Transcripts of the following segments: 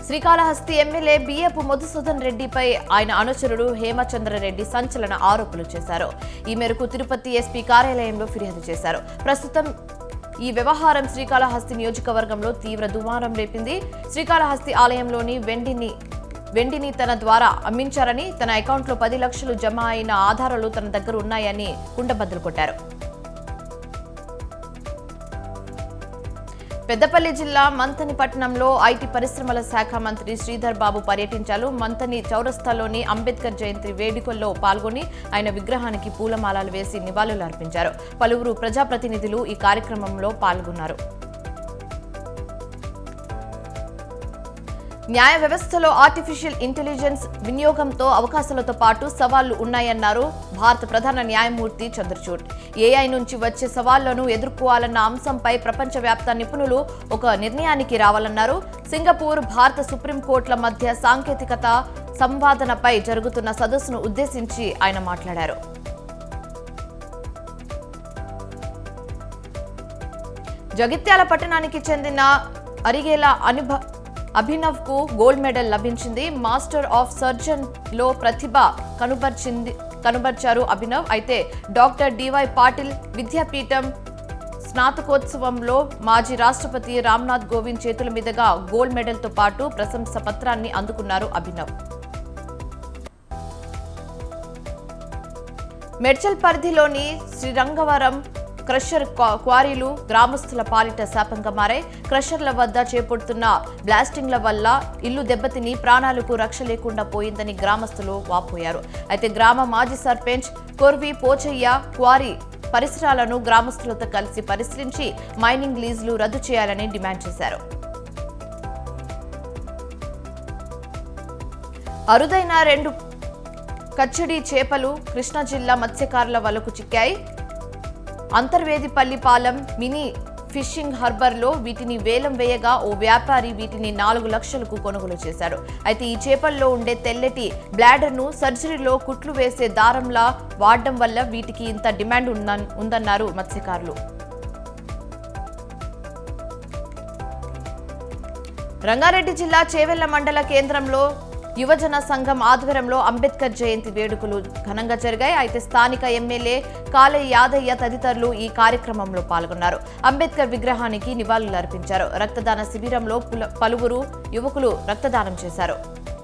Srikalahasti MLA బియ్యపు మధుసూదన్ రెడ్డిపై ఆయన అనుచరుడు హేమచంద్రరెడ్డి సంచలన ఆరోపణలు చేశారు ఈ మేరకు తిరుపతి ఎస్పీ కార్యాలయంలో ఫిర్యాదు చేశారు ప్రస్తుతం ఈ వ్యవహారం శ్రీకాళహస్తి నియోజకవర్గంలో తీవ్ర దుమారం రేపింది శ్రీకాళహస్తి ఆలయంలోని వెండిని వెండిని తన ద్వారా అమ్మించారని తన అకౌంట్లో పది లక్షలు జమ అయిన ఆధారాలు తన దగ్గర ఉన్నాయని కుండబద్దలు కొట్టారు పెద్దపల్లి జిల్లా మంతని పట్టణంలో ఐటీ పరిశ్రమల శాఖ మంత్రి శ్రీధర్ బాబు పర్యటించారు మంతని చౌరస్తాలోని అంబేద్కర్ జయంతి వేడుకల్లో పాల్గొని ఆయన విగ్రహానికి పూలమాలలు వేసి నివాళులు అర్పించారు పలువురు ప్రజాప్రతినిధులు ఈ కార్యక్రమంలో పాల్గొన్నారు న్యాయ వ్యవస్థలో ఆర్టిఫిషియల్ ఇంటెలిజెన్స్ వినియోగంతో అవకాశాలతో పాటు సవాళ్లు ఉన్నాయన్నారు భారత ప్రధాన న్యాయమూర్తి చంద్రచూడ్ ఏఐ నుంచి వచ్చే సవాళ్లను ఎదుర్కోవాలన్న అంశంపై ప్రపంచవ్యాప్త నిపుణులు ఒక నిర్ణయానికి రావాలన్నారు సింగపూర్ భారత సుప్రీంకోర్టుల మధ్య సాంకేతికత సంవాదనపై జరుగుతున్న సదస్సును ఉద్దేశించి ఆయన మాట్లాడారు జగిత్యాల పట్టణానికి చెందిన అరిగేల అనుభ అభినవ్ కు గోల్డ్ మెడల్ లభించింది మాస్టర్ ఆఫ్ సర్జన్ లో ప్రతిభ కనుబర్చింది కనుబర్చారు అభినవ్ అయితే డాక్టర్ డివై పాటిల్ విద్యాపీఠం స్నాతకోత్సవంలో మాజీ రాష్ట్రపతి రామ్నాథ్ కోవింద్ చేతుల మీదుగా గోల్డ్ మెడల్తో పాటు ప్రశంస పత్రాన్ని అందుకున్నారు అభినవ్ మెడ్చల్ పరిధిలోని శ్రీరంగవరం క్రషర్ క్వా- క్వారీలు గ్రామస్తుల పాలిట శాపంగా మారాయి క్రషర్ల వద్ద చేపడుతున్న బ్లాస్టింగ్ల వల్ల ఇల్లు దెబ్బతిని ప్రాణాలకు రక్ష లేకుండా పోయిందని గ్రామస్తులు వాపోయారు అయితే గ్రామ మాజీ సర్పంచ్ కొర్వి పోచయ్య క్వారీ పరిసరాలను గ్రామస్తులతో కలిసి పరిశీలించి మైనింగ్ లీజులు రద్దు చేయాలని డిమాండ్ చేశారు అరుదైన రెండు కచ్చడి చేపలు కృష్ణా జిల్లా మత్స్యకారుల వలకు చిక్కాయి అంతర్వేదిపల్లి పాలెం మినీ ఫిషింగ్ హార్బర్లో వీటిని వేలం వేయగా ఓ వ్యాపారి వీటిని నాలుగు లక్షలకు కొనుగోలు చేశాడు అయితే ఈ చేపల్లో ఉండే తెల్లటి బ్లాడర్ను సర్జరీలో కుట్లు వేసే దారంలా వాడడం వల్ల వీటికి ఇంత డిమాండ్ ఉందన్- ఉందన్నారు మత్స్యకారులు రంగారెడ్డి జిల్లా చేవెళ్ల మండల కేంద్రంలో యువజన సంఘం ఆధ్వర్యంలో అంబేద్కర్ జయంతి వేడుకలు ఘనంగా జరిగాయి అయితే స్థానిక ఎమ్మెల్యే కాలే యాదయ్య తదితరులు ఈ కార్యక్రమంలో పాల్గొన్నారు అంబేద్కర్ విగ్రహానికి నివాళులు అర్పించారు రక్తదాన శిబిరంలో పుల- పలువురు యువకులు రక్తదానం చేశారు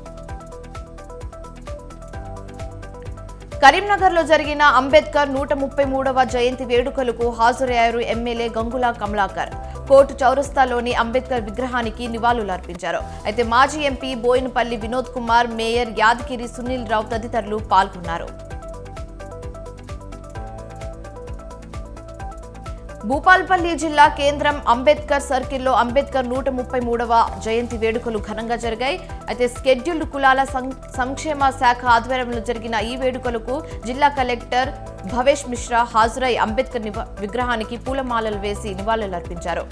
కరీంనగర్లో జరిగిన అంబేద్కర్ నూట ముప్పై మూడవ జయంతి వేడుకలకు హాజరయ్యారు ఎమ్మెల్యే గంగుల కమలాకర్ కోర్టు చౌరస్తాలోని అంబేద్కర్ విగ్రహానికి నివాళులు అర్పించారు అయితే మాజీ ఎంపీ బోయినపల్లి వినోద్ కుమార్ మేయర్ యాదగిరి సునీల్ రావు తదితరులు పాల్గొన్నారు భూపాల్పల్లి జిల్లా కేంద్రం అంబేద్కర్ సర్కిల్లో అంబేద్కర్ నూట ముప్పై మూడవ జయంతి వేడుకలు ఘనంగా జరిగాయి అయితే స్కెడ్యూల్డ్ కులాల సం- సంక్షేమ శాఖ ఆధ్వర్యంలో జరిగిన ఈ వేడుకలకు జిల్లా కలెక్టర్ భవేష్ మిశ్రా హాజరై అంబేద్కర్ నివ- విగ్రహానికి పూలమాలలు వేసి నివాళులర్పించారు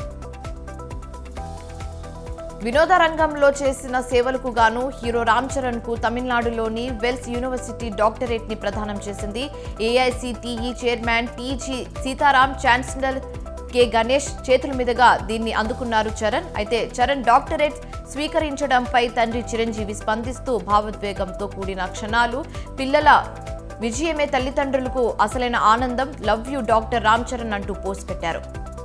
వినోద రంగంలో చేసిన సేవలకు గాను హీరో రామ్ చరణ్ కు తమిళనాడులోని వెల్స్ యూనివర్సిటీ డాక్టరేట్ ని ప్రదానం చేసింది AICTE chairman TG Sitaram chancellor K Ganesh చేతుల మీదుగా దీన్ని అందుకున్నారు చరణ్ అయితే చరణ్ డాక్టరేట్ స్వీకరించడంపై తండ్రి చిరంజీవి స్పందిస్తూ భావోద్వేగంతో కూడిన క్షణాలు పిల్లల విజయమే తల్లిదండ్రులకు అసలైన ఆనందం love you doctor Ram Charan అంటూ పోస్ట్ పెట్టారు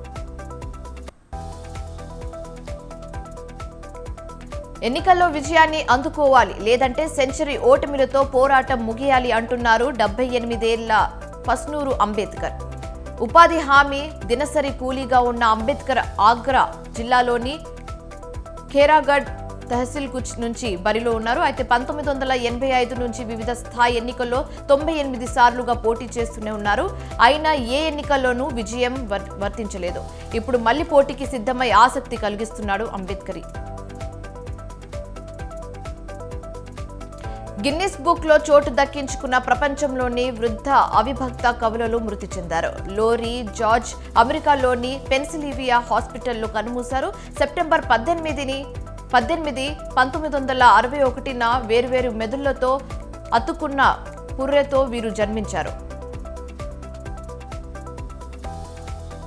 ఎన్నికల్లో విజయాన్ని అందుకోవాలి లేదంటే సెంచరీ ఓటమిలతో పోరాటం ముగియాలి అంటున్నారు డెబ్బై ఎనిమిదేళ్ల పస్నూరు అంబేద్కర్ ఉపాధి హామీ దినసరి కూలీగా ఉన్న అంబేద్కర్ ఆగ్రా జిల్లాలోని ఖేరాగఢ్ తహసీల్ కుచ్ నుంచి బరిలో ఉన్నారు అయితే పంతొమ్మిది వందల ఎనభై ఐదు నుంచి వివిధ స్థాయి ఎన్నికల్లో తొంభై ఎనిమిది సార్లుగా పోటీ చేస్తూనే ఉన్నారు అయినా ఏ ఎన్నికల్లోనూ విజయం వర్- వర్తించలేదు ఇప్పుడు మళ్ళీ పోటీకి సిద్ధమై ఆసక్తి కలిగిస్తున్నాడు అంబేద్కరి గిన్నిస్ బుక్ లో చోటు దక్కించుకున్న ప్రపంచంలోని వృద్ధ అవిభక్త కవులలో మృతి చెందారు లోరీ జార్జ్ అమెరికాలోని పెన్సిలివియా హాస్పిటల్లో కన్నుమూశారు సెప్టెంబర్ పద్దెనిమిదిని పద్దెనిమిది పంతొమ్మిది వందల అరవై ఒకటిన వేర్వేరు మెదుళ్లతో అతుక్కున్న పుర్రెతో వీరు జన్మించారు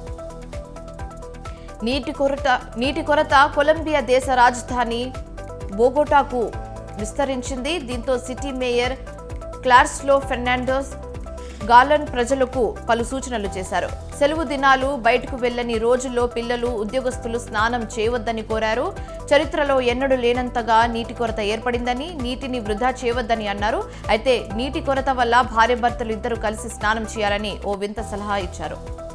నీటి కొరత నీటి కొరత కొలంబియా దేశ రాజధాని బోగోటాకు విస్తరించింది దీంతో సిటీ మేయర్ క్లార్స్లో ఫెర్నాండోస్ గాలన్ ప్రజలకు పలు సూచనలు చేశారు సెలవు దినాలు బయటకు వెళ్లని రోజుల్లో పిల్లలు ఉద్యోగస్తులు స్నానం చేయవద్దని కోరారు చరిత్రలో ఎన్నడూ లేనంతగా నీటి కొరత ఏర్పడిందని నీటిని వృధా చేయవద్దని అన్నారు అయితే నీటి కొరత వల్ల భార్యాభర్తలు ఇద్దరు కలిసి స్నానం చేయాలని ఓ వింత సలహా ఇచ్చారు